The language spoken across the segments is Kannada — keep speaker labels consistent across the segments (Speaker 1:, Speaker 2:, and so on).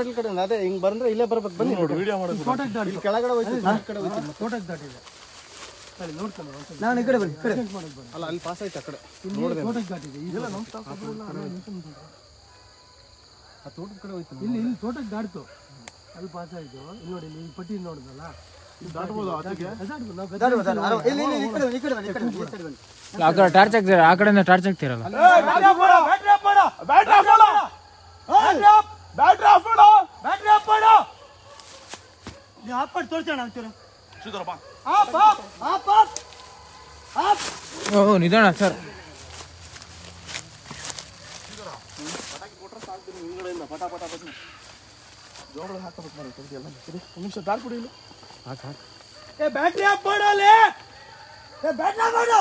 Speaker 1: ಹಾಸ್ಪಿಟಲ್ ಕಡೆ ಅದೇ ಹಿಂಗ್ ಬಂದ್ರೆ ಇಲ್ಲೇ ಬರ್ಬೇಕು ಬನ್ನಿ
Speaker 2: ನೋಡಿ ವಿಡಿಯೋ ಮಾಡೋದು
Speaker 3: ತೋಟಕ್ಕೆ ದಾಟಿ
Speaker 1: ಇಲ್ಲಿ ಕೆಳಗಡೆ ಹೋಯ್ತು ಈ ಕಡೆ ಹೋಯ್ತು
Speaker 3: ತೋಟಕ್ಕೆ ದಾಟಿದೆ ಅಲ್ಲಿ ನೋಡ್ತಾನೆ ಒಂದ್ಸಲ
Speaker 1: ನಾನು ಈ ಕಡೆ ಬನ್ನಿ ಈ ಕಡೆ
Speaker 3: ಚೆಕ್ ಮಾಡೋದು ಬನ್ನಿ
Speaker 1: ಅಲ್ಲ ಅಲ್ಲಿ ಪಾಸ್ ಆಯ್ತು ಆ ಕಡೆ
Speaker 3: ಇಲ್ಲಿ ತೋಟಕ್ಕೆ ದಾಟಿದೆ ಈ ತೋಟ.
Speaker 1: ಆ ತೋಟದ ಕಡೆ ಹೋಯ್ತು
Speaker 3: ಇಲ್ಲಿ ಇಲ್ಲಿ ತೋಟಕ್ಕೆ ದಾಟ್ತು ಅಲ್ಲಿ ಪಾಸ್ ಆಯ್ತು ಇಲ್ಲಿ ನೋಡಿ ಇಲ್ಲಿ ಈ ಪಟ್ಟಿ ನೋಡಿದ್ನಲ್ಲ
Speaker 2: ದಾಟ್ಬೋದು ಆಚೆಗೆ
Speaker 3: ದಾಟ್ಬೋದು ನಾವು
Speaker 1: ದಾರಿ ಬಾ, ದಾರಿ ಬಾ. ಅರವ- ಇಲ್ಲಿ ಇಲ್ಲಿ ಈ ಕಡೆ ಬನ್ನಿ, ಈ ಕಡೆ ಬನ್ನಿ, ಈ ಕಡೆ ಬನ್ನಿ, ಈ ಸೈಡ್ ಬನ್ನಿ
Speaker 4: ಆ ಕಡೆ ಟಾರ್ಚ್ ಹಾಕ್ತೀರ ಆ ಕಡೆಯಿಂದ ಟಾರ್ಚ್ ಹಾಕ್ತಿರಲ್ಲ
Speaker 2: ಬ್ಯಾಟ್ರಿ ಆಫ್ ಮಾಡು ಬ್ಯಾಟ್ರಿ ಆಫ್ ಮಾಡು
Speaker 3: ಬ್ಯಾಟ್ರಿ ಆಫ್ ಮಾಡು ನೀವು ಆಫ್ ಮಾಡಿ ತೋರಿಸೋಣ ಅಂತೀರ
Speaker 2: ಸುಧರಪ್ಪ
Speaker 3: off off off off off
Speaker 4: ಓ ನಿಧಾನ ಸರ್
Speaker 2: ಹಿಂದ್ಗಡೆಯಿಂದ ಪಟ ಪಟ ಪಟ ಜೋಗಳು ಹಾಕಬೇಕು ಮಾಡಿ ಸ್ವಲ್ಪ ಎಲ್ಲ ಸರಿ ಒಂದು ನಿಮಿಷ ದಾರಿ ಕೊಡಿ ಇಲ್ಲಿ
Speaker 3: ಏ ಬ್ಯಾಟ್ರಿ ಆಫ್ ಮಾಡು ಅಲ್ಲಿ ಏ ಬ್ಯಾಟ್ರಿ ಆಫ್ ಮಾಡು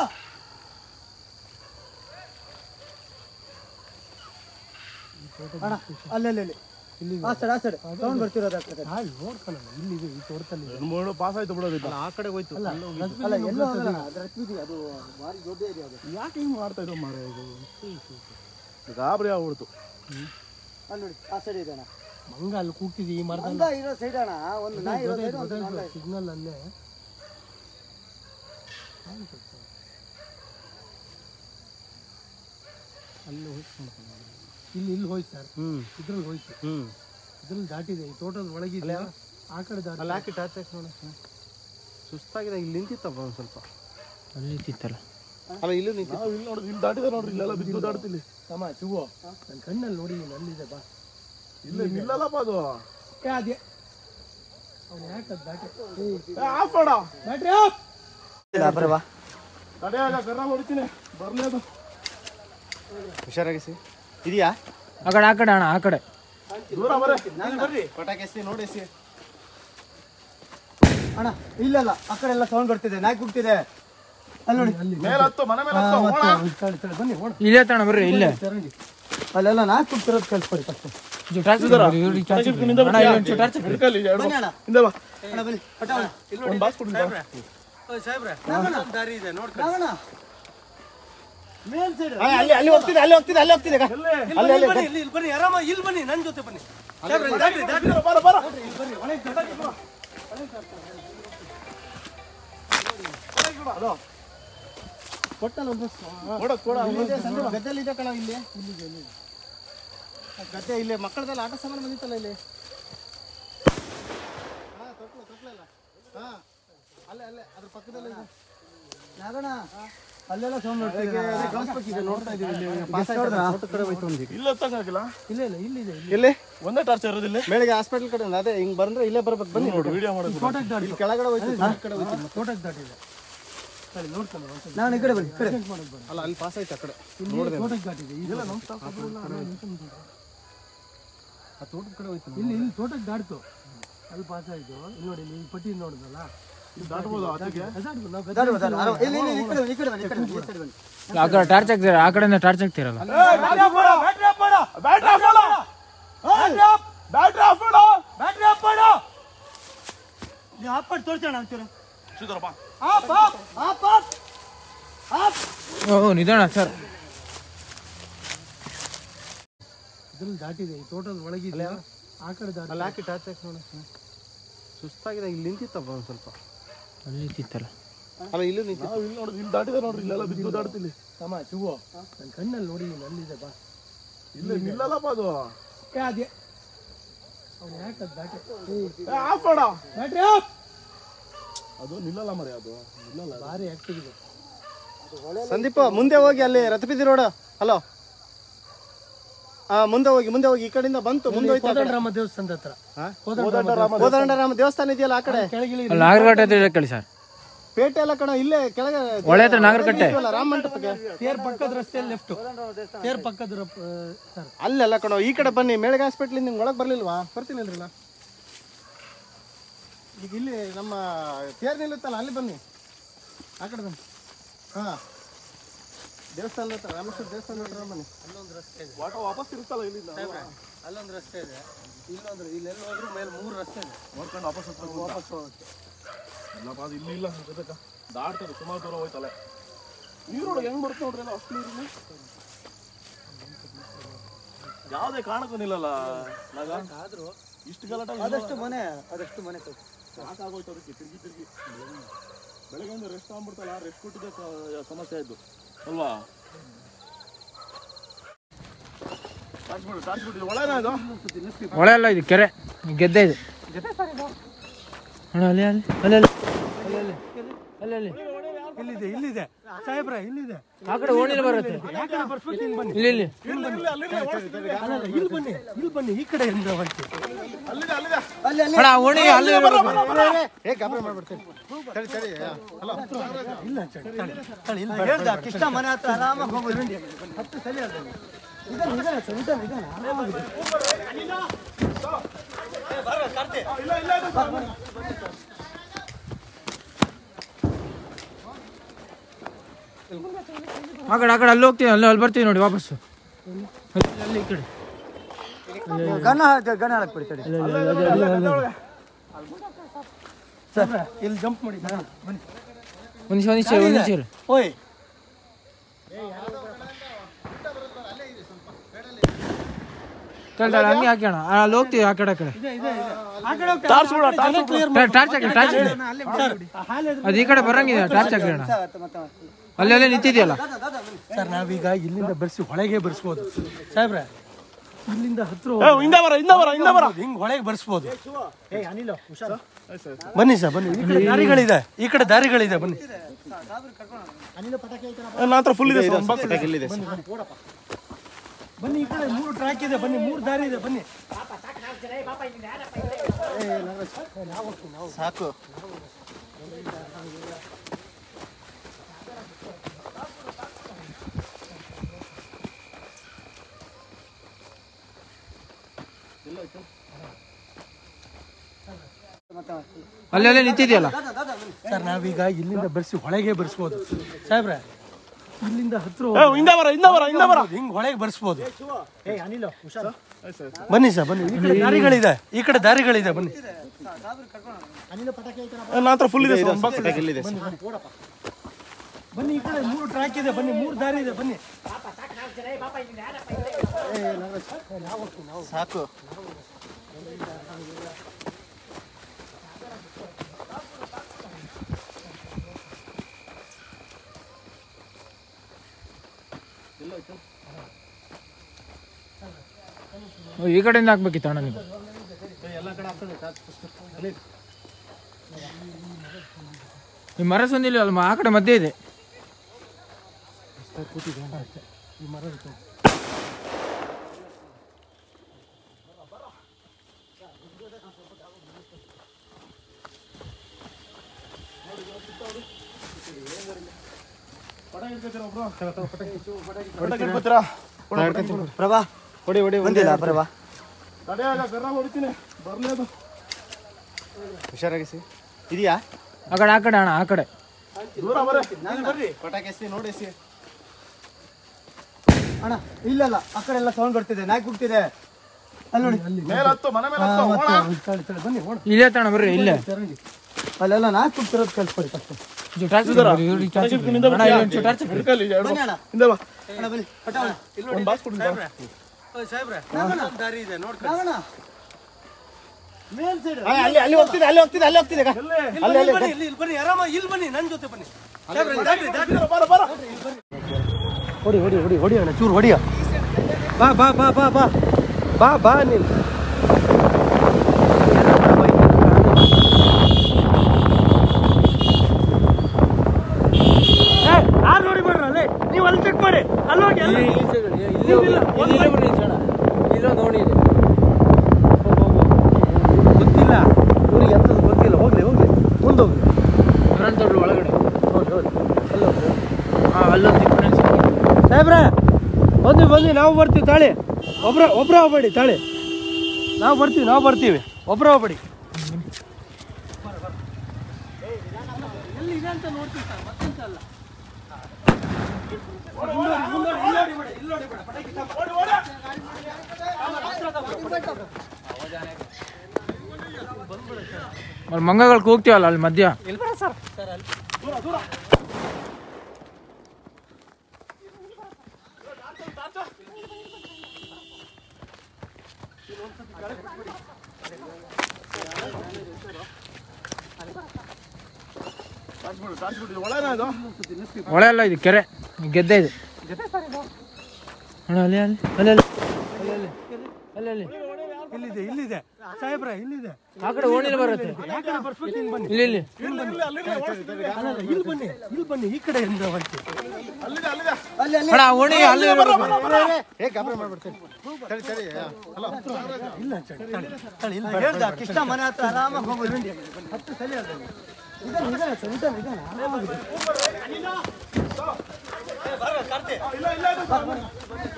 Speaker 1: ಅಣ್ಣ ಅಲ್ಲಿ ಅಲ್ಲಿ ಅಲ್ಲಿ ಆ ಸೈಡ್ ಆ ಸೈಡ್ ಸೌಂಡ್ ಬರ್ತಿರೋದು ಆ ಕಡೆ
Speaker 3: ಹಾಯ್ ನೋಡ್ಕೊಳ್ಳೋಣ ಇಲ್ಲಿದೆ ಈ ತೋಟದಲ್ಲಿ
Speaker 2: ಎರಡು ಮೂರು ಪಾಸ್ ಆಯ್ತು ಬಿಡೋದಿಲ್ಲ
Speaker 1: ಆ ಕಡೆ ಹೋಯ್ತು
Speaker 3: ಅಲ್ಲ
Speaker 1: ಅಲ್ಲ ಎಲ್ಲೋ ಹೋಗಲ್ಲ ಅದ್ರ ಹತ್ತಿದೆ ಅದು ಭಾರಿ ದೊಡ್ಡ ಏರಿಯಾ ಅದು
Speaker 2: ಯಾಕೆ ಹಿಂಗೆ ಮಾಡ್ತಾ ಇರೋ ಮಾರ ಇದು ಗಾಬರಿ ಆಗ್ಬಿಡ್ತು
Speaker 1: ಅಲ್ಲಿ ನೋಡಿ ಆ ಸೈಡ್ ಇದೆ ಅಣ್ಣ
Speaker 3: ಮಂಗ ಅಲ್ಲಿ ಕೂಗ್ತಿದೆ ಈ ಮರದ
Speaker 1: ಮಂಗ ಇರೋ ಸೈಡ್ ಅಣ್ಣ ಒಂದು ನಾಯಿ ಇರೋ ಸೈಡ್ ಒಂದು ಮಂಗ ಇದೆ.
Speaker 3: ಸಿಗ್ನಲ್ ಅಲ್ಲೇ ಅಲ್ಲಿ ಹೋಯ್ತು ನೋಡ್ಕೊಂಡು ಇಲ್ಲಿ ಇಲ್ಲಿ ಹೋಯ್ತು ಸರ್
Speaker 1: ಹ್ಮ್
Speaker 3: ಇದ್ರಲ್ಲಿ ಹೋಯ್ತು
Speaker 1: ಹ್ಮ್
Speaker 3: ಇದ್ರಲ್ಲಿ ದಾಟಿದೆ ಈ ತೋಟದ ಒಳಗಿದೆ ಆ ಕಡೆ ದಾಟಿ
Speaker 1: ಅಲ್ಲಿ ಹಾಕಿ ಟಾರ್ಚ್ ಹಾಕಿ ನೋಡಿ ಸುಸ್ತಾಗಿದೆ ಇಲ್ಲಿ ನಿಂತಿತ್ತಪ್ಪ ಒಂದು ಸ್ವಲ್ಪ
Speaker 4: ಅಲ್ಲಿ ತಿತ್ತಲ್ಲ
Speaker 1: ಅಲ್ಲ ಇಲ್ಲೂ ನಿಂತಿತ್ತು
Speaker 2: ನಾವು ಇಲ್ಲಿ ನೋಡಿದ್ವಿ ಇಲ್ಲಿ ದಾಟಿದೆ ನೋಡ್ರಿ ಇಲ್ಲೆಲ್ಲ ಬಿದ್ದು ದಾಡ್ತಿಲ್ಲಿ
Speaker 3: ತಮ್ಮ ಶಿವು ನನ್ನ ಕಣ್ಣಲ್ಲಿ ನೋಡಿ ನೀನು ಅಲ್ಲಿದೆ ಬಾ
Speaker 2: ಇಲ್ಲಿ ನಿಲ್ಲಲ್ಲಪ್ಪ ಅದು
Speaker 3: ಏ ಅದೇ ಅವ್ನು ಯಾಕೆ ಅದು ದಾಟಿ
Speaker 2: ಏ, ಆಫ್ ಮಾಡ
Speaker 3: ಬ್ಯಾಟ್ರಿ ಆಫ್
Speaker 1: ಬರ ಬಾ
Speaker 2: ತಡೆಯಾಗ ಕರ್ರ ಹೊಡಿತೀನಿ ಬರ್ಲಿ ಅದು
Speaker 1: ಹುಷಾರಾಗಿಸಿ ಇದೆಯಾ
Speaker 4: ಆ ಕಡೆ ಆ ಕಡೆ ಅಣ್ಣ ಆ ಕಡೆ
Speaker 2: ದೂರ ಬರೇ
Speaker 1: ಬರ್ರಿ ಪಟಾಕಿ ಎಸಿ ನೋಡಿ ಎಸಿ ಅಣ್ಣ ಇಲ್ಲಲ್ಲ ಆ ಕಡೆ ಎಲ್ಲ ಸೌಂಡ್ ಬರ್ತಿದೆ ನಾಯಿ ಕುಗ್ತಿದೆ ಅಲ್ಲಿ ನೋಡಿ
Speaker 2: ಮೇಲೆ ಹತ್ತು ಮನೆ ಮೇಲೆ ಹತ್ತು ಹೋಗೋಣ.
Speaker 3: ತಡಿ ತಡಿ ಬನ್ನಿ ಓಡ
Speaker 4: ಇಲ್ಲೇ ತಣ ಬರ್ರಿ ಇಲ್ಲೇ
Speaker 3: ಚರಂಡಿ
Speaker 1: ಅಲ್ಲೆಲ್ಲ ನಾಯಿ ಕುಗ್ತಿರೋದು ಕಳ್ಸ್ಕೊಡಿ ಫಸ್ಟ್
Speaker 4: ಒಂಚೂರು ಟಾರ್ಚ್ ಹಾಕ್ರಿ, ಇವ್ರಿಗೆ ಟಾರ್ಚ್ ಹಾಕ್ರಿ.
Speaker 2: ಹಿಂದೆ
Speaker 4: ಅಣ್ಣ, ಇಲ್ಲಿ ಒಂಚೂರು ಟಾರ್ಚ್ ಹಾಕ್ರಿ.
Speaker 2: ಹಿಡ್ಕಲ್ಲಿ ಎರಡು
Speaker 1: ಬನ್ನಿ ಅಣ್ಣ
Speaker 2: ಹಿಂದೆ ಬಾ
Speaker 1: ಅಣ್ಣ ಬನ್ನಿ ಪಟಾಣ
Speaker 2: ಒಂದು ಬಾಸ್ ಕೊಡಿ ಬಾ.
Speaker 3: ದಾರಿ ಇದೆ ನೋಡ್
Speaker 1: ನಾಗಣ್ಣ
Speaker 3: ಮೇಲ್ ಸೈಡ್
Speaker 1: ಅಲ್ಲಿ ಅಲ್ಲಿ ಹೋಗ್ತಿದೆ ಅಲ್ಲಿ ಹೋಗ್ತಿದೆ ಅಲ್ಲಿ ಹೋಗ್ತಿದೆ ಈಗ. ಅಲ್ಲಿ ಅಲ್ಲಿ
Speaker 3: ಬನ್ನಿ ಇಲ್ಲಿ ಇಲ್ಲಿ ಬನ್ನಿ ಆರಾಮ ಇಲ್ಲಿ ಬನ್ನಿ ನನ್ನ ಜೊತೆ ಬನ್ನಿ ಸಾಹೇಬ್ರೆ, ದಾಟ್ರಿ, ದಾಟ್ರಿ.
Speaker 2: ಬರ ಬರ
Speaker 1: ಕೊಟ್ಟಲ್ಲ ಒಂದು
Speaker 2: ಕೊಡ ಕೊಡ
Speaker 1: ಇಲ್ಲಿದೆ ಸಂಜೆ ಗದ್ದೆಯಲ್ಲಿ ಇದೆ ಕಣ ಇಲ್ಲಿ ಇಲ್ಲಿದೆ ಇಲ್ಲಿ ಗದ್ದೆ ಇಲ್ಲಿ ಮಕ್ಕಳದೆಲ್ಲ ಆಟ ಸಾಮಾನು ಬಂದಿತ್ತಲ್ಲ ಇಲ್ಲಿ ಹಾ ತೊಟ್ಲು ತೊಟ್ಲಲ್ಲ ಹಾ ಅಲ್ಲೇ ಅಲ್ಲೇ ಅದ್ರ ಪಕ್ಕದಲ್ಲೇ ಇದೆ ನಾಗಣ್ಣ ಅಲ್ಲೆಲ್ಲ ಸೌಂಡ್ ನೋಡ್ತಾ ಇದೀವಿ ಇಲ್ಲಿ ಪಾಸ್ ಆಯ್ತು ಕಡೆ ಹೋಯ್ತು ಒಂದು
Speaker 2: ಇಲ್ಲ ಹತ್ತಂಗಾಗಿಲ್ಲ
Speaker 3: ಇಲ್ಲ ಇಲ್ಲ ಇಲ್ಲಿದೆ ಇಲ್ಲಿ
Speaker 1: ಇಲ್ಲಿ
Speaker 2: ಒಂದೇ ಟಾರ್ಚ್ ಇರೋದಿಲ್ಲ
Speaker 1: ಬೆಳಿಗ್ಗೆ ಹಾಸ್ಪಿಟಲ್ ಕಡೆ ಅದೇ ಹಿಂಗ್ ಬಂದ್ರೆ ಇಲ್ಲೇ ಬರ್ಬೇಕು ಬನ್ನಿ
Speaker 2: ನೋಡಿ ವಿಡಿಯೋ ಮಾಡೋದು
Speaker 3: ತೋಟಕ್ಕೆ ದಾಟಿ
Speaker 1: ಇಲ್ಲಿ ಕೆಳಗಡೆ ಹೋಯ್ತು ಈ ಕಡೆ ಹೋಯ್ತು
Speaker 3: ತೋಟಕ್ಕೆ ದಾಟಿದೆ ಅಲ್ಲಿ ನೋಡ್ತಾನೆ ಒಂದ್ಸಲ
Speaker 1: ನಾನು ಈ ಕಡೆ ಬನ್ನಿ ಈ ಕಡೆ
Speaker 3: ಚೆಕ್ ಮಾಡೋದು ಬನ್ನಿ
Speaker 1: ಅಲ್ಲ ಅಲ್ಲಿ ಪಾಸ್ ಆಯ್ತು ಆ ಕಡೆ
Speaker 3: ಇಲ್ಲಿ ತೋಟಕ್ಕೆ ದಾಟಿದೆ ಈ ತೋಟ.
Speaker 1: ಆ ತೋಟದ ಕಡೆ ಹೋಯ್ತು
Speaker 3: ಇಲ್ಲಿ ಇಲ್ಲಿ ತೋಟಕ್ಕೆ ದಾಟ್ತು ಅಲ್ಲಿ ಪಾಸ್ ಆಯ್ತು ಇಲ್ಲಿ ನೋಡಿ ಇಲ್ಲಿ ಈ ಪಟ್ಟಿ ನೋಡಿದ್ನಲ್ಲ
Speaker 2: ಇಲ್ಲಿ ದಾಟ್ಬೋದು ಆಚೆಗೆ
Speaker 3: ದಾಟ್ಬೋದು, ನಾವು
Speaker 1: ದಾರಿ
Speaker 3: ಗದ್ದೆ
Speaker 1: ಬಾ, ದಾರಿ ಬಾ. ಇಲ್ಲಿ ಇಲ್ಲಿ ಇಲ್ಲಿ ಈ ಕಡೆ ಬನ್ನಿ, ಈ ಕಡೆ ಬನ್ನಿ ಈ ಕಡೆ ಬನ್ನಿ ಈ ಸೈಡ್ ಬನ್ನಿ
Speaker 4: ಆ ಕಡೆ ಟಾರ್ಚ್ ಹಾಕ್ತೀರ ಆ ಕಡೆಯಿಂದ ಟಾರ್ಚ್ ಹಾಕ್ತಿರಲ್ಲ
Speaker 2: ಬ್ಯಾಟ್ರಿ ಆಫ್ ಮಾಡು ಬ್ಯಾಟ್ರಿ ಆಫ್ ಮಾಡು ಬ್ಯಾಟ್ರಿ ಆಫ್ ಮಾಡು
Speaker 3: ಬ್ಯಾಟ್ರಿ ಆಫ್ ಮಾಡು ನೀವು ಆಫ್ ಮಾಡಿ ತೋರಿಸೋಣ ಅಂತೀರ
Speaker 2: ಸುಧರಪ್ಪ
Speaker 3: off off off off off
Speaker 4: ಓ ನಿಧಾನ ಸರ್
Speaker 3: ಇದ್ರಲ್ಲಿ ದಾಟಿದೆ ಈ ತೋಟದ ಒಳಗಿದೆ ಆ ಕಡೆ ದಾಟಿ
Speaker 1: ಅಲ್ಲಿ ಹಾಕಿ ಟಾರ್ಚ್ ಹಾಕಿ ನೋಡಿ ಸುಸ್ತಾಗಿದೆ ಇಲ್ಲಿ ನಿಂತಿತ್ತಪ್ಪ ಒಂದು ಸ್ವಲ್ಪ
Speaker 4: ಅಲ್ಲಿ ತಿತ್ತಲ್ಲ
Speaker 1: ಅಲ್ಲ ಇಲ್ಲೂ ನಿಂತಿತ್ತು
Speaker 2: ನಾವು ಇಲ್ಲಿ ನೋಡಿದ್ವಿ ಇಲ್ಲಿ ದಾಟಿದೆ ನೋಡ್ರಿ ಇಲ್ಲೆಲ್ಲ ಬಿದ್ದು ದಾಡ್ತಿಲ್ಲಿ
Speaker 3: ತಮ್ಮ ಶಿವು ನನ್ನ ಕಣ್ಣಲ್ಲಿ ನೋಡಿ ನೀನು ಅಲ್ಲಿದೆ ಬಾ
Speaker 2: ಇಲ್ಲಿ ನಿಲ್ಲಲ್ಲಪ್ಪ ಅದು
Speaker 3: ಏ ಅದೇ ಅವ್ನು ಯಾಕೆ ಅದು ದಾಟಿ
Speaker 2: ಏ, ಆಫ್ ಮಾಡ
Speaker 3: ಬ್ಯಾಟ್ರಿ ಆಫ್
Speaker 2: ಅದು ನಿಲ್ಲಲ್ಲ ಮರಿ ಅದು ನಿಲ್ಲಲ್ಲ
Speaker 3: ಭಾರಿ ಆಕ್ಟಿವ್ ಇದೆ
Speaker 1: ಸಂದೀಪ ಮುಂದೆ ಹೋಗಿ ಅಲ್ಲಿ ರಥಬೀದಿ ರೋಡ್ ಹಲೋ ಆ ಮುಂದೆ ಹೋಗಿ ಮುಂದೆ ಹೋಗಿ ಈ ಕಡೆಯಿಂದ ಬಂತು ಮುಂದೆ ಹೋಯ್ತು ಆ ಕಡೆ.
Speaker 3: ಕೋದಂಡರಾಮ ದೇವಸ್ಥಾನದ ಹತ್ರ
Speaker 1: ಹಾ?
Speaker 3: ಕೋದಂಡರಾಮ
Speaker 1: ಕೋದಂಡರಾಮ ದೇವಸ್ಥಾನ ಇದೆಯಲ್ಲ ಆ ಕಡೆ
Speaker 3: ಕೆಳಗಿಳಿ
Speaker 4: ಅಲ್ಲಿ ನಾಗರಘಟ್ಟ ಹತ್ರ ಕೇಳಿ ಸರ್
Speaker 1: ಪೇಟೆ ಎಲ್ಲ ಕಣ ಇಲ್ಲೇ ಕೆಳಗೆ
Speaker 4: ಒಳ್ಳೆ ಹತ್ರ ನಾಗರಕಟ್ಟೆ
Speaker 1: ಇದೆಯಲ್ಲ, ರಾಮ ಮಂಟಪಕ್ಕೆ
Speaker 3: ತೇರ್ ಪಕ್ಕದ ರಸ್ತೆಯಲ್ಲಿ ಲೆಫ್ಟ್ ತೇರ್ ಪಕ್ಕದ ರಪ್- ಆ, ಸರ್
Speaker 1: ಅಲ್ಲೆಲ್ಲ ಕಣ ಈ ಕಡೆ ಬನ್ನಿ ಮೇಳಗೆ ಹಾಸ್ಪಿಟ್ಲಿಂದ ನಿಮ್ಗೆ ಒಳಗೆ ಬರ್ಲಿಲ್ವಾ ಬರ್ತೀನಿ ಅಲ್ರಿಲ್ಲ ಈಗ ಇಲ್ಲಿ ನಮ್ಮ ತೇರ್ ನಿಲ್ಲುತ್ತಲ್ಲ ಅಲ್ಲಿ ಬನ್ನಿ ಆ ಕಡೆ ಬನ್ನಿ ಹಾ ದೇವಸ್ಥಾನದ ಹತ್ರ ರಾಮೇಶ್ವರ ದೇವಸ್ಥಾನದ ಹತ್ರ ಬನ್ನಿ
Speaker 3: ಅಲ್ಲೊಂದು ರಸ್ತೆ ಇದೆ
Speaker 2: ವಾಟ ವಾಪಸ್ ಇರುತ್ತಲ್ಲ ಇಲ್ಲಿಂದ
Speaker 3: ಅಲ್ಲೊಂದು ರಸ್ತೆ ಇದೆ ಇಲ್ಲೊಂದು ಇಲ್ಲೆಲ್ಲ ಹೋದ್ರು ಮೇಲೆ ಮೂರು ರಸ್ತೆ ಇದೆ
Speaker 2: ನೋಡ್ಕೊಂಡು ವಾಪಸ್ ಹತ್ರ ವಾಪಸ್ ಇಲ್ಲಪ್ಪ ಅದು ಇಲ್ಲಿ ಇಲ್ಲ ಜೊತೆಗ ದಾಟ್ತದೆ ಸುಮಾರು ದೂರ ಹೋಯ್ತಲ್ಲ ನೀರೊಳಗೆ ಹೆಂಗ್ ಬರುತ್ತೆ ನೋಡ್ರಿ ಎಲ್ಲ ಅಷ್ಟು ನೀರಿನ ಯಾವುದೇ ಕಾರಣಕ್ಕೂ ನಿಲ್ಲಲ್ಲ ನಾಗ
Speaker 3: ಆದ್ರೂ
Speaker 2: ಇಷ್ಟು ಗಲಾಟೆ
Speaker 1: ಅದಷ್ಟು ಮನೆ ಅದಷ್ಟು ಮನೆ ಸರ್
Speaker 2: ಸಾಕಾಗೋಯ್ತು ಅದಕ್ಕೆ ತಿರುಗಿ ತಿರುಗಿ ಬೆಳಗ್ಗೆಯಿಂದ ರೆಸ್ಟ್ ತಗೊಂಡ್ಬಿಡ್ತಲ್ಲ ರೆಸ್ಟ್ ಕೊಟ್ಟಿದ್ದೆ ಸ- ಸಮಸ್ಯೆ ಆಯ್ತು ಅಲ್ವಾ ತಾಡ್ಸ್ಬಿಡು ತಾಡ್ಸ್ಬಿಟ್ಟು ಒಳೇನಾ ಇದು
Speaker 4: ಒಳ ಎಲ್ಲ ಇದು ಕೆರೆ ಗೆದ್ದೆ ಇದು ಅಣ್ಣ ಅಲ್ಲಿ ಅಲ್ಲಿ ಅಲ್ಲಿ ಅಲ್ಲಿ ಅಲ್ಲಿ ಅಲ್ಲಿ
Speaker 3: ಇಲ್ಲಿದೆ ಇಲ್ಲಿದೆ ಸಾಹೇಬ್ರ ಇಲ್ಲಿದೆ
Speaker 4: ಆ ಕಡೆ ಓಣಿಲಿ ಬರುತ್ತೆ
Speaker 3: ಆ ಕಡೆ ಬರ್ಸ್ಬೇಕು ಹಿಂಗ್ ಬನ್ನಿ
Speaker 4: ಇಲ್ಲಿ ಇಲ್ಲಿ
Speaker 3: ಅಲ್ಲಲ್ಲ, ಇಲ್ಲಿ ಬನ್ನಿ ಇಲ್ಲಿ ಬನ್ನಿ ಈ ಕಡೆ ಇಂದ ಬಂತು
Speaker 2: ಅಲ್ಲಿದೆ ಅಲ್ಲಿದೆ
Speaker 1: ಅಲ್ಲಿ ಅಲ್ಲಿ
Speaker 4: ಅಣ್ಣ ಓಣಿ ಅಲ್ಲಿ
Speaker 1: ಏ ಗಾಬರಿ ಮಾಡ್ಬಿಡ್ತೀನಿ ತಡಿ ತಡಿ ಹಲೋ
Speaker 3: ಇಲ್ಲ ಚಳಿ, ತಳಿ, ತಳಿ, ಇಲ್ಲಿ
Speaker 1: ಹೇಳ್ದ ಕೃಷ್ಣ ಮನೆ ಹತ್ರ ಆರಾಮಾಗಿ ಹೋಗ್ಬೋದು ಹತ್ತು ಸಲ ಹೇಳ್ದೆ ಇದಾನೆ ಇದಾನೆ ಸರ್ ಇದಾನೆ ಇದಾನೆ ಆರಾಮಾಗಿ
Speaker 4: ಆ ಕಡೆ ಆ ಕಡೆ ಅಲ್ಲಿ ಹೋಗ್ತೀವಿ ಅಲ್ಲಿ ಅಲ್ಲಿ ಬರ್ತೀವಿ ನೋಡಿ ವಾಪಸ್ಸು ಅಲ್ಲಿ ಅಲ್ಲಿ ಈ ಕಡೆ
Speaker 1: ಗಣ ಗಣ ಹಾಳಕ್ ಬಿಡಿ ತಡಿ
Speaker 3: ಸಾಹೇಬ್ರ, ಇಲ್ಲಿ ಜಂಪ್ ಮಾಡಿ ಬಾ. ಬನ್ನಿ
Speaker 4: ಒಂದು ನಿಮಿಷ ಒಂದು ನಿಮಿಷ ಒಂದು ನಿಮಿಷ ಇರು.
Speaker 3: ಓಯ್
Speaker 4: ತಳ್ಳಿ ತಳ್ಳಿ ಹಂಗೆ ಹಾಕೋಣ ಅಲ್ಲಿ ಹೋಗ್ತೀವಿ ಆ ಕಡೆ ಆ ಕಡೆ
Speaker 3: ಇದೆ ಇದೆ ಇದೆ ಆ ಕಡೆ ಹೋಗ್ತಾ-
Speaker 2: ಟಾರ್ಚ್ ಬಿಡು, ಟಾರ್ಚ್
Speaker 3: ಜನ clear
Speaker 4: ಟಾರ್ಚ್ ಹಾಕಿ ಟಾರ್ಚ್ ಹಾಕಿ
Speaker 3: ಸರ್ ಆ ಹಾಲು ಎದುರು-
Speaker 4: ಅದು ಈ ಕಡೆ ಬರಂಗಿದೆ ಟಾರ್ಚ್ ಹಾಕಿ ಅಣ್ಣ ಅಲ್ಲಿ ಅಲ್ಲೇ ನಿಂತಿದೆಯಲ್ಲ
Speaker 3: ಸರ್ ನಾವೀಗ ಇಲ್ಲಿಂದ ಬರ್ಸಿ ಹೊಳೆಗೆ ಬರ್ಸ್ಬೋದು ಸಾಹೇಬ್ರ ಇಲ್ಲಿಂದ ಹತ್ರ
Speaker 2: ಏ, ಹಿಂದೆ ಬರ ಹಿಂದೆ ಬರ ಹಿಂದೆ ಬರ
Speaker 3: ಹಿಂಗ್ ಹೊಳೆಗೆ ಬರ್ಸ್ಬೋದು ಬನ್ನಿ ಸರ್ ಬನ್ನಿ ಈ ಕಡೆ ದಾರಿಗಳಿದೆ ಈ ಕಡೆ ದಾರಿಗಳಿದೆ ಬನ್ನಿ
Speaker 2: ನನ್ನ ಹತ್ರ ಫುಲ್ ಇದೆ ಸರ್, ಬಾಕ್ಸ್ ಇದೆ.
Speaker 3: ಬನ್ನಿ ಈ ಕಡೆ ಮೂರು ಟ್ರ್ಯಾಕ್ ಇದೆ ಬನ್ನಿ ಮೂರು ದಾರಿ ಇದೆ ಬನ್ನಿ
Speaker 1: ಸಾಕು
Speaker 4: ಅಲ್ಲಿ ಅಲ್ಲೇ ನಿಂತಿದೆಯಲ್ಲ
Speaker 3: ಸರ್ ನಾವೀಗ ಇಲ್ಲಿಂದ ಬರ್ಸಿ ಹೊಳೆಗೆ ಬರ್ಸ್ಬೋದು ಸಾಹೇಬ್ರ ಇಲ್ಲಿಂದ ಹತ್ರ
Speaker 2: ಏ, ಹಿಂದೆ ಬರ ಹಿಂದೆ ಬರ ಹಿಂದೆ ಬರ
Speaker 3: ಹಿಂಗ್ ಹೊಳೆಗೆ ಬರ್ಸ್ಬೋದು ಬನ್ನಿ ಸರ್ ಬನ್ನಿ ಈ ಕಡೆ ದಾರಿಗಳಿದೆ ಈ ಕಡೆ ದಾರಿಗಳಿದೆ ಬನ್ನಿ
Speaker 2: ನನ್ನ ಹತ್ರ ಫುಲ್ ಇದೆ ಸರ್, ಬಾಕ್ಸ್ ಇದೆ.
Speaker 3: ಬನ್ನಿ ಈ ಕಡೆ ಮೂರು ಟ್ರ್ಯಾಕ್ ಇದೆ ಬನ್ನಿ ಮೂರು ದಾರಿ ಇದೆ ಬನ್ನಿ
Speaker 1: ಸಾಕು
Speaker 4: ಓ, ಈ ಕಡೆಯಿಂದ ಹಾಕ್ಬೇಕಿತ್ತು ಅಣ್ಣ ನೀವು ಈ ಮರ ಸಂದಿಲ್ಲ ಅಲ್ಲ ಆ ಕಡೆ ಮಧ್ಯೆ ಇದೆ
Speaker 2: ಪಟಾಕಿ ಇಟ್ಕೊತೀರಾ?
Speaker 1: ಪ್ರಭಾ ಹೊಡಿ ಹೊಡಿ ಬಂದಿಲ್ಲ ಪ್ರಭಾ
Speaker 2: ತಡೆ ಆಗ, ಕರ್ರ ಹೊಡಿತೀನಿ ಬರ್ಲಿ ಅದು
Speaker 1: ಹುಷಾರಾಗಿಸಿ ಇದೆಯಾ
Speaker 4: ಆ ಕಡೆ ಆ ಕಡೆ ಅಣ್ಣ ಆ ಕಡೆ
Speaker 2: ದೂರ ಬರೇ
Speaker 1: ಬರ್ರಿ ಪಟಾಕಿ ಎಸಿ ನೋಡಿ ಎಸಿ ಅಣ್ಣ ಇಲ್ಲಲ್ಲ ಆ ಕಡೆ ಎಲ್ಲ ಸೌಂಡ್ ಬರ್ತಿದೆ ನಾಯಿ ಕೂಗ್ತಿದೆ ಅಲ್ಲಿ ನೋಡಿ
Speaker 2: ಮೇಲೆ ಹತ್ತು ಮನೆ ಮೇಲೆ ಹತ್ತು ಹೋಗೋಣ.
Speaker 3: ತಳಿ ತಳಿ ಬನ್ನಿ ಓಡ
Speaker 4: ಇಲ್ಲೇ ತಾಣ ಬರ್ರಿ ಇಲ್ಲೇ
Speaker 1: ಅಲ್ಲೆಲ್ಲ ನಾಯಿ ಕೂಗ್ತಿರೋದು ಕಳ್ಸ್ಕೊಡಿ ಫಸ್ಟ್
Speaker 4: ಇದು ಟಾರ್ಚ್ ಹಾಕ್ಬಿಡಿ, ಇದು ಟಾರ್ಚ್ ಹಾಕ್ಬಿಡಿ. ಅಣ್ಣ, ಇಲ್ಲೊಂದು ಚೂರು ಟಾರ್ಚ್ ಹಾಕ್ಬಿಡಿ.
Speaker 2: ಹಿಡ್ಕೊಳ್ಳಿ, ಎರಡು
Speaker 1: ಬನ್ನಿ ಅಣ್ಣ
Speaker 2: ಹಿಂದೆ ಬಾ
Speaker 1: ಅಣ್ಣ ಬನ್ನಿ ಪಟ ಅಣ್ಣ
Speaker 2: ಒಂದು ಬಾಕ್ಸ್ ಕೊಡಿ ಬಾ.
Speaker 3: ಸಾಹೇಬ್ರೆ ದಾರಿ ಇದೆ ನೋಡ್ಕೊಳ್ಳಿ
Speaker 1: ನಾಗಣ್ಣ ಮೇಲ್ ಸೈಡ್
Speaker 2: ಅಲ್ಲಿ ಅಲ್ಲಿ ಹೋಗ್ತಿದೆ ಅಲ್ಲಿ ಹೋಗ್ತಿದೆ ಅಲ್ಲಿ ಹೋಗ್ತಿದೆ
Speaker 3: ಇಲ್ಲಿ ಬನ್ನಿ, ಇಲ್ಲಿ ಬನ್ನಿ ಇಲ್ಲಿ ಇಲ್ಲಿ ಬನ್ನಿ ಆರಾಮ ಇಲ್ಲಿ ಬನ್ನಿ ನನ್ನ ಜೊತೆ ಬನ್ನಿ ಸಾಹೇಬ್ರೆ, ದಾಟ್ರಿ, ದಾಟ್ರಿ.
Speaker 2: ಬರ ಬರ
Speaker 3: ಹೊಡಿ ಹೊಡಿ ಹೊಡಿ ಹೊಡಿ ಅಣ್ಣ ಚೂರು ಹೊಡಿಯ ಬಾ ಬಾ ಬಾ ಬಾ ಬಾ ಬಾ ಬಾ ನೀನು ಯಾರು ನೋಡಿ ಬರ್ರ ಅಲ್ಲೇ ನೀವು ಅಲ್ಲಿ ಚೆಕ್ ಮಾಡಿ ಅಲ್ಲಿ ಹೋಗಿ ಅಲ್ಲಿ
Speaker 4: ಇಲ್ಲಿ ಹೋಗಿ, ಇಲ್ಲಿ ಇಲ್ಲೇ ಬರ್ರಿ ಅಣ್ಣ. ಇಲ್ಲೊಂದು ಓಣಿ ಇದೆ
Speaker 3: ಗೊತ್ತಿಲ್ಲ ಇವ್ರಿಗೆ ಎಂಥದ್ದು ಗೊತ್ತಿಲ್ಲ ಹೋಗ್ಲಿ ಹೋಗ್ಲಿ ಮುಂದೆ ಹೋಗ್ಲಿ
Speaker 4: ಅನಂತ ದೊಡ್ಡ ಒಳಗಡೆ
Speaker 3: ಹೋಗಿ ಹೋಗಿ
Speaker 4: ಹಾಂ ಅಲ್ಲೊಂದು ಫ್ರೆಂಡ್ಸ್
Speaker 3: ಸಾಹೇಬ್ರೆ ಬಂದ್ವಿ ಬಂದ್ವಿ ನಾವು ಬರ್ತೀವಿ ತಾಳಿ ಒಬ್ರ ಒಬ್ರ ಹೋಗ್ಬೇಡಿ ತಾಳಿ ನಾವು ಬರ್ತೀವಿ ನಾವು ಬರ್ತೀವಿ ಒಬ್ರ ಹೋಗ್ಬೇಡಿ
Speaker 4: ಅಲ್ಲಿ ಮಂಗಗಳು ಕೂಗ್ತೀವಲ್ಲ ಅಲ್ಲಿ ಮಧ್ಯ
Speaker 2: ಚಾಚ್ಬಿಡು ಚಾಚ್ಬಿಡು ಒಳನ ಇದು
Speaker 4: ಹೊಳೆ ಅಲ್ಲ ಇದು ಕೆರೆ ಗೆದ್ದೆ ಇದು ಅಣ್ಣ ಅಲ್ಲಿ ಅಲ್ಲಿ ಅಲ್ಲಿ ಅಲ್ಲಿ ಅಲ್ಲಿ ಅಲ್ಲಿ
Speaker 3: ಇಲ್ಲಿದೆ ಇಲ್ಲಿದೆ ಸಾಹೇಬ್ರ ಇಲ್ಲಿದೆ
Speaker 4: ಆ ಕಡೆ ಓಣಿಲಿ ಬರುತ್ತೆ
Speaker 3: ಯಾಕಡೆ ಬರ್ಸ್ಬೇಕು ಹಿಂಗ್ ಬನ್ನಿ
Speaker 4: ಇಲ್ಲಿ ಇಲ್ಲಿ
Speaker 3: ಅಲ್ಲಲ್ಲ, ಇಲ್ಲಿ ಬನ್ನಿ ಇಲ್ಲಿ ಬನ್ನಿ ಈ ಕಡೆಯಿಂದ ಬರ್ತಿ
Speaker 2: ಅಲ್ಲಿದೆ ಅಲ್ಲಿದೆ
Speaker 1: ಅಲ್ಲಿ ಅಲ್ಲಿ
Speaker 4: ಅಣ್ಣ ಆ ಓಣಿಗೆ ಅಲ್ಲಿ ಇರ್ಬೇಕು.
Speaker 1: ಏ ಗಾಬರಿ ಮಾಡ್ಬಿಡ್ತೀನಿ ತಡಿ ತಡಿ ಹಲೋ
Speaker 3: ಇಲ್ಲ ಚಳಿ ತಳಿ ತಳಿ ಇಲ್ಲಿ
Speaker 1: ಹೇಳ್ದ ಕೃಷ್ಣ ಮನೆ ಹತ್ರ ಆರಾಮಾಗಿ ಹೋಗ್ಬೋದು ಹತ್ತು ಸಲ ಹೇಳ್ದೆ ನಿಧಾನ ನಿಧಾನ ಸರ್, ನಿಧಾನ ನಿಧಾನ ಆರಾಮಾಗಿದೆ
Speaker 2: ಇಲ್ಲ ಇಲ್ಲ ಇದು